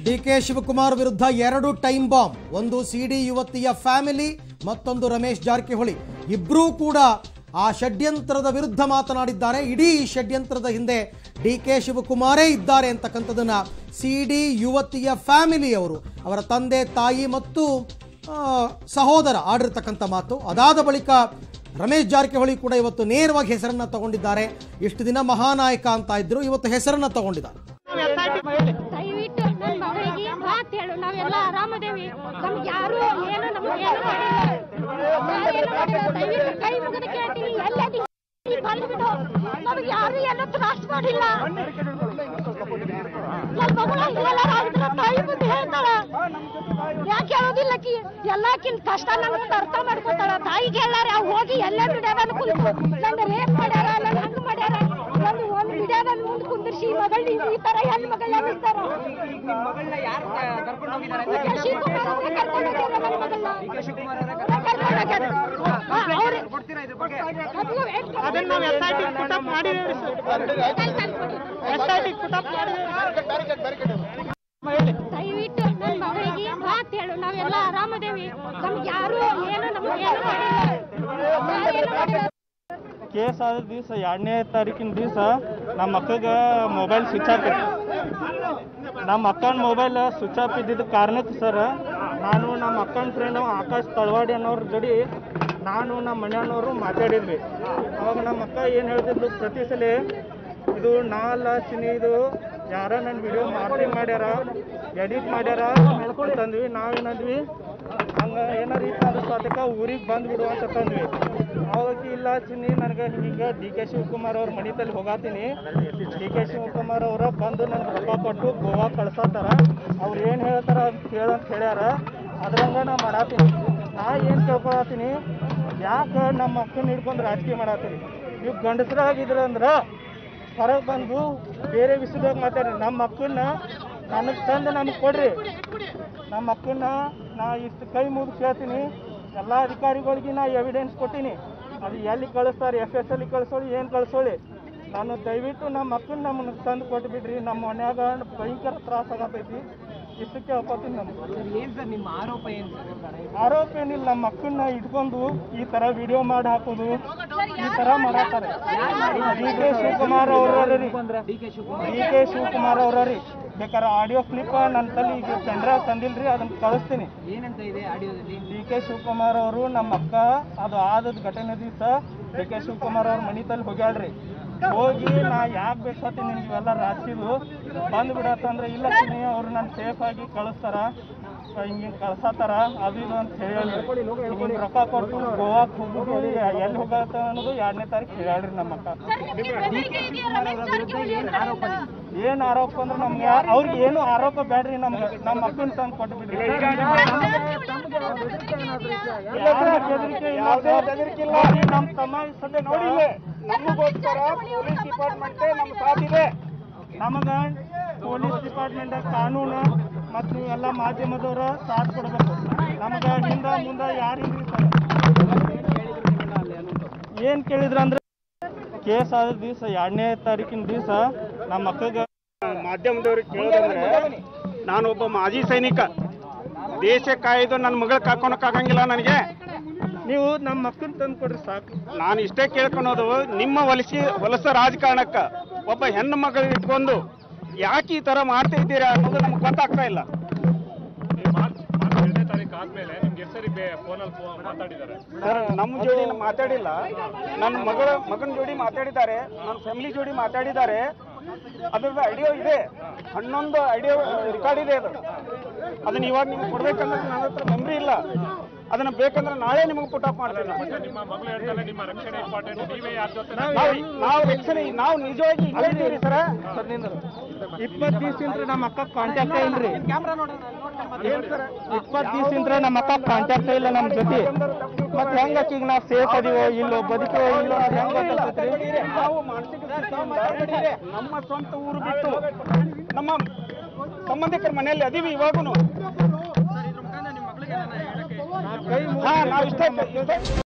D K Shivakumar ವಿರುದ್ಧ ಎರಡು time bomb ಒಂದು ಸಿ ಡಿ ಯುವತಿಯ ಫ್ಯಾಮಿಲಿ ಮತ್ತೊಂದು ರಮೇಶ್ ಜಾರಕಿಹೊಳಿ ಇಬ್ಬರೂ ಕೂಡ ಆ ಷಡ್ಯಂತ್ರದ ವಿರುದ್ಧ ಮಾತನಾಡಿದ್ದಾರೆ ಇಡೀ ಷಡ್ಯಂತ್ರದ ಹಿಂದೆ ಡಿ ಕೆ ಶಿವಕುಮಾರೇ ಇದ್ದಾರೆ ಅಂತಕ್ಕಂಥದ್ದನ್ನ ಸಿ ಡಿ ಯುವತಿಯ ಫ್ಯಾಮಿಲಿಯವರು ಅವರ ತಂದೆ ತಾಯಿ ಮತ್ತು ಆ, ಸಹೋದರ ಆಡಿರ್ತಕ್ಕಂಥ ಮಾತು ಅದಾದ ಬಳಿಕ ರಮೇಶ್ ಜಾರಕಿಹೊಳಿ ಕೂಡ ಇವತ್ತು ನೇರವಾಗಿ ಹೆಸರನ್ನ ತಗೊಂಡಿದ್ದಾರೆ ಇಷ್ಟು ದಿನ ಮಹಾನಾಯಕ ಅಂತ ಇದ್ರು ಇವತ್ತು ಹೆಸರನ್ನ ತಗೊಂಡಿದ್ದಾರೆ ದಯವಿಟ್ಟು ನನ್ನ ಮಗಳಿಗೆ ಮಾತು ಹೇಳು ನಾವೆಲ್ಲ ಆರಾಮದೇವಿ ನಮ್ಗೆ ಯಾರು ಏನು ನಮ್ಗೆ ಏನು ಮಾಡಿಲ್ಲ ಯಾರು ಏನು ಮಾಡಿಲ್ಲ ದಯವಿಟ್ಟು ಕೈ ಮುಗಿದು ಕೇಳ್ತೀನಿ ಎಲ್ಲದಿ ಬಂದ್ಬಿಡು ನಮ್ಗೆ ಯಾರು ಏನು ತ್ರಾಸ ಮಾಡಿಲ್ಲ ನನ್ನ ಮಗಳು ಇದೆಲ್ಲ ಆಗಿದ್ರೆ ತಾಯಿ ಮುಂದೆ ಹೇಳ್ತಾಳ ಯಾಕೆ ಹೇಳೋದಿಲ್ಲ ಕಿ ಎಲ್ಲಕ್ಕಿಂತ ಕಷ್ಟ ನನ್ನ ಮುಂದೆ ಅರ್ಥ ಮಾಡ್ಕೊತಾಳ ತಾಯಿಗೆ ಹೇಳಾರ ಹೋಗಿ ಎಲ್ಲೇ ಬಿಡ್ಯಾರ ಕುಂತು ನಂಗೆ ರೇಪ್ ಮಾಡ್ಯಾರ ನನ್ನ ಹಂಗ್ ಮಾಡ್ಯಾರ ನನ್ನ ಒಂದು ವಿಡಿಯೋದಲ್ಲಿ ಮುಂದೆ ಕುಂದಿರ್ಸಿ ಈ ಮಗಳು ಈ ತರ ಹೆಣ್ಣು ಮಗಳ ಬಿಡ್ತಾರ ಮಗಳನ್ನ ಯಾರು ಕರ್ಕೊಂಡು ಹೋಗಿದ್ದಾರೆ ಕೊಡ್ತೀರಾ ಇದ್ರ ಬಗ್ಗೆ ಅದನ್ನ ನಾವು ಎಸ್ ಐ ಟಿ ಪುಟಪ್ ಮಾಡಿದೇವ್ರಿ ಎಸ್ ಐ ಟಿ ಪುಟಪ್ ದಯವಿಟ್ಟು ನನ್ನ ಮಗಳಿಗೆ ಮಾತು ಹೇಳು ನಾವೆಲ್ಲ ಆರಾಮದೇವಿ ನಮ್ಗೆ ಯಾರು ಏನು ನಮ್ಗೆ ಏನು ಮಾಡಿಲ್ಲ ಯಾರು ಏನು ಮಾಡಿಲ್ಲ ಕೇಸ್ ಆದ ದಿವಸ ಎರಡನೇ ತಾರೀಕಿನ ದಿವಸ ನಮ್ಮ ಅಕ್ಕಗೆ ಮೊಬೈಲ್ ಸ್ವಿಚ್ ಆಫ್ ಇತ್ತು ನಮ್ಮ ಅಕ್ಕನ ಮೊಬೈಲ್ ಸ್ವಿಚ್ ಆಫ್ ಇದ್ದಿದ್ದ ಕಾರಣಕ್ಕೆ ಸರ್ ನಾನು ನಮ್ಮ ಅಕ್ಕನ ಫ್ರೆಂಡ್ ಆಕಾಶ್ ತಳವಾಡಿ ಅನ್ನೋರ ಜೋಡಿ ನಾನು ನಮ್ಮ ಮನೆಯವರು ಮಾತಾಡಿದ್ವಿ ಅವಾಗ ನಮ್ಮ ಅಕ್ಕ ಏನು ಹೇಳ್ತಿದ್ಲು ಪ್ರತಿ ಸಲ ಇದು ನಾ ಅಲ್ಲ ಚಿನಿ ಇದು ಯಾರ ನನ್ನ ವಿಡಿಯೋ ಮಾರ್ಕಿಂಗ್ ಮಾಡ್ಯಾರ ಎಡಿಟ್ ಮಾಡ್ಯಾರ ಅಂತಂದ್ವಿ ನಾವೇನಂದ್ವಿ ಹಂಗೆ ಏನಾರು ಇತ್ತು ಅಂದ್ರೆ ಸ್ವಾತಕ ಊರಿಗೆ ಬಂದ್ಬಿಡು ಅಂತ ತಂದ್ವಿ ಅವಾಗ ಇಲ್ಲ ಚಿನ್ನಿ ನನಗೆ ಹಿಂಗೆ ಡಿ ಕೆ ಶಿವಕುಮಾರ್ ಅವ್ರ ಮನಿತಲ್ಲಿ ಹೋಗಾತೀನಿ ಡಿ ಕೆ ಶಿವಕುಮಾರ್ ಅವರ ಬಂದು ನನಗೆ ರೊಕ್ಕ ಕೊಟ್ಟು ಗೋವಾ ಕಳ್ಸತ್ತಾರ ಅವ್ರು ಏನು ಹೇಳ್ತಾರ ಅಂತ ಕೇಳಂತ ಹೇಳ್ಯಾರ ಅದ್ರಂಗ ನಾ ಮಾಡಾತೀನಿ ನಾ ಏನು ಕೇಳ್ಕೊಳತ್ತೀನಿ ಯಾಕೆ ನಮ್ಮ ಅಕ್ಕನ ಹಿಡ್ಕೊಂಡು ರಾಜಕೀಯ ಮಾಡತ್ತೀರಿ ನೀವು ಗಂಡಸರಾಗಿದ್ರ ಅಂದ್ರೆ ಹೊರಗೆ ಬಂದು ಬೇರೆ ವಿಷಯದಾಗ ಮಾತಾಡ್ರಿ ನಮ್ಮ ಮಕ್ಕಳನ್ನ ನನಗೆ ತಂದು ನಮಗೆ ಕೊಡ್ರಿ ನಮ್ಮ ಮಕ್ಕಳನ್ನ ನಾ ಇಷ್ಟು ಕೈ ಮುಗಿದು ಕೇಳ್ತೀನಿ ಎಲ್ಲ ಅಧಿಕಾರಿಗಳಿಗೆ ನಾ ಎವಿಡೆನ್ಸ್ ಕೊಟ್ಟಿನಿ ಅದು ಎಲ್ಲಿ ಕಳಿಸ್ತಾರೆ ಎಫ್ ಎಸ್ ಅಲ್ಲಿ ಕಳಿಸೋಳಿ ಏನು ಕಳಿಸೋಳಿ ನಾನು ದಯವಿಟ್ಟು ನಮ್ಮ ಮಕ್ಕಳನ್ನ ನಮ್ಮನ್ನ ತಂದು ಕೊಟ್ಬಿಡ್ರಿ ನಮ್ಮ ಮನ್ಯಾಗ ಭಯಂಕರ ತ್ರಾಸ ಆಗತೈತಿ ಇಷ್ಟಕ್ಕೆ ಹೇಳ್ಕೊತೀನಿ ನಮ್ಗೆ ಏನ್ ಸರ್ ನಿಮ್ಮ ಆರೋಪ ಏನ್ ಸರ್ ಆರೋಪ ಏನಿಲ್ಲ ನಮ್ಮ ಮಕ್ಕಳನ್ನ ಇಟ್ಕೊಂಡು ಈ ತರ ವಿಡಿಯೋ ಮಾಡಿ ಹಾಕೋದು ಈ ತರ ಮಾಡಾತಾರೆ ಡಿ ಕೆ ಶಿವಕುಮಾರ್ ಅವ್ರ ರೀ D K Shivakumar D K Shivakumar ಅವ್ರ ರೀ ಬೇಕಾದ್ರೆ ಆಡಿಯೋ ಕ್ಲಿಪ್ ನನ್ನ ತಲೆ ಈಗ ಪೆನ್ಡ್ರೈವ್ ತಂದಿಲ್ರಿ ಅದನ್ನ ಕಳಿಸ್ತೀನಿ ಏನಂತ ಇದೆ ಆಡಿಯೋದಲ್ಲಿ ಡಿ ಕೆ ಶಿವಕುಮಾರ್ ಅವರು ನಮ್ಮ ಅಕ್ಕ ಅದು ಆದದ ಘಟನೆ ದಿವಸ ಡಿ ಕೆ ಶಿವಕುಮಾರ್ ಅವ್ರ ಮನೆ ತಲ್ಲಿ ಹೋಗ್ಯಾಳ್ರಿ ಹೋಗಿ ನಾ ಯಾಕೆ ಬೇಕಾತೀನಿ ನಿಮ್ಗೆ ಇವೆಲ್ಲ ರಾಸಿದು ಬಂದು ಬಿಡತ್ತಂದ್ರೆ ಇಲ್ಲ ಚಿನ್ನಿ ಅವ್ರು ನಾನು ಸೇಫ್ ಆಗಿ ಕಳಿಸ್ತಾರ ಹಿಂಗೆ ಕಳ್ಸತ್ತಾರ ಅದು ಇದು ಅಂತ ಹೇಳಿ ಹಿಂಗೆ ರೊಕ್ಕ ಕೊಟ್ಟು ಗೋವಾಕ್ ಹೋಗುದು ಎಲ್ಲಿ ಹೋಗತ್ತ ಅನ್ನೋದು ಎರಡನೇ ತಾರೀಕು ಹೇಳ್ಯಾಳ್ರಿ ನಮ್ಮ ಅಕ್ಕ ಏನ್ ಆರೋಪ ಅಂದ್ರೆ ನಮ್ಗೆ ಯಾ- ಅವ್ರಿಗೆ ಏನು ಆರೋಪ ಬೇಡ್ರಿ ನಮ್ಗೆ ನಮ್ಮ ಮಕ್ಕಳನ್ನ ತಂದು ಕೊಟ್ಬಿಡ್ರಿ ನಮ್ಮ ತಮ್ಮ ಸದ್ಯ ನೋಡಿಲ್ಲ ನಮಗೋಸ್ಕರ ಪೊಲೀಸ್ ಡಿಪಾರ್ಟ್ಮೆಂಟ್ ನಮ್ಮ ಸಾಥ್ ಇದೆ ನಮಗ ಪೊಲೀಸ್ ಡಿಪಾರ್ಟ್ಮೆಂಟ್ ಕಾನೂನು ಮತ್ತು ಎಲ್ಲ ಮಾಧ್ಯಮದವರ ಸಾಥ್ ಕೊಡಬೇಕು ನಮಗ ಹಿಂದ ಮುಂದ ಯಾರಿಲ್ರಿ ಏನ್ ಕೇಳಿದ್ರ ಅಂದ್ರೆ ಕೇಸ್ ಆದ ದಿವಸ ಎರಡನೇ ತಾರೀಕಿನ ದಿವಸ ನಮ್ಮ ಅಕ್ಕಗೆ ಮಾಧ್ಯಮದವ್ರಿಗೆ ಕೇಳೋದಂದ್ರೆ ನಾನೊಬ್ಬ ಮಾಜಿ ಸೈನಿಕ ದೇಶ ಕಾಯ್ದು ನನ್ನ ಮಗಳ ಕಾಕೋಣಕ್ಕಾಗಂಗಿಲ್ಲ ನನಗೆ ನೀವು ನಮ್ಮ ಮಕ್ಕಳನ್ನ ತಂದು ಕೊಡ್ರಿ ಸಾಕು ನಾನು ಇಷ್ಟೇ ಕೇಳ್ಕೊಳೋದು ನಿಮ್ಮ ವಲಸಿ ವಲಸ ರಾಜಕಾರಣಕ್ಕ ಒಬ್ಬ ಹೆಣ್ಣು ಮಗಳು ಇಟ್ಕೊಂಡು ಯಾಕೆ ಈ ತರ ಮಾಡ್ತಾ ಇದ್ದೀರಾ ಅನ್ನೋದು ನಮ್ಗೆ ಗೊತ್ತಾಗ್ತಾ ಇಲ್ಲ ಸರ್ ನಮ್ಮ ಜೋಡಿ ಮಾತಾಡಿಲ್ಲ ನನ್ನ ಮಗಳ ಮಗನ ಜೋಡಿ ಮಾತಾಡಿದ್ದಾರೆ ನನ್ನ ಫ್ಯಾಮಿಲಿ ಜೋಡಿ ಮಾತಾಡಿದ್ದಾರೆ ಅದ್ರದ್ದು ಐಡಿಯೋ ಇದೆ ಹನ್ನೊಂದು ಐಡಿಯೋ ರೆಕಾರ್ಡ್ ಇದೆ ಅದು ಅದನ್ನ ಇವಾಗ ನಿಮ್ಗೆ ಕೊಡ್ಬೇಕಂದ್ರೆ ನನ್ನ ಹತ್ರ ಮೆಮ್ರಿ ಇಲ್ಲ ಅದನ್ನ ಬೇಕಂದ್ರೆ ನಾಳೆ ನಿಮಗೆ ಪುಟ್ ಅಪ್ ಮಾಡ್ತೀನಿ ನಾವು ನಾವು ರಕ್ಷಣೆ ನಾವು ನಿಜವಾಗಿ ಹಿಂಗೆ ಇದೀವಿ ಸರ ಇಪ್ಪತ್ತು ದಿವಸ ನಮ್ಮ ಅಕ್ಕ ಕಾಂಟ್ಯಾಕ್ಟ್ ಇಲ್ರಿ ಕ್ಯಾಮ್ರಾ ನೋಡ ಇಪ್ಪತ್ತು ದಿವಸ ನಮ್ಮ ಅಕ್ಕ ಕಾಂಟ್ಯಾಕ್ಟ್ ಇಲ್ಲ ನಮ್ಮ ಜೊತೆ ಮತ್ತೆ ಹೆಂಗ ಈಗ ನಾವು ಸೇಫ್ ಅದೀವೋ ಇಲ್ಲೋ ಬದುಕೋ ಇಲ್ಲೋ ಅದು ಹೆಂಗ್ ಗೊತ್ತಾಗ್ತೈತ್ರಿ? ನಾವು ಮಾನಸಿಕ ಸ್ಥಿತಿಯಿಂದ ನಮ್ಮ ಸ್ವಂತ ಊರು ಬಿಟ್ಟು ನಮ್ಮ ಸಂಬಂಧಿಕರ ಮನೆಯಲ್ಲಿ ಅದೀವಿ ಇವಾಗೂ ಕೈ ಹಾ ನಾವು ಇಷ್ಟ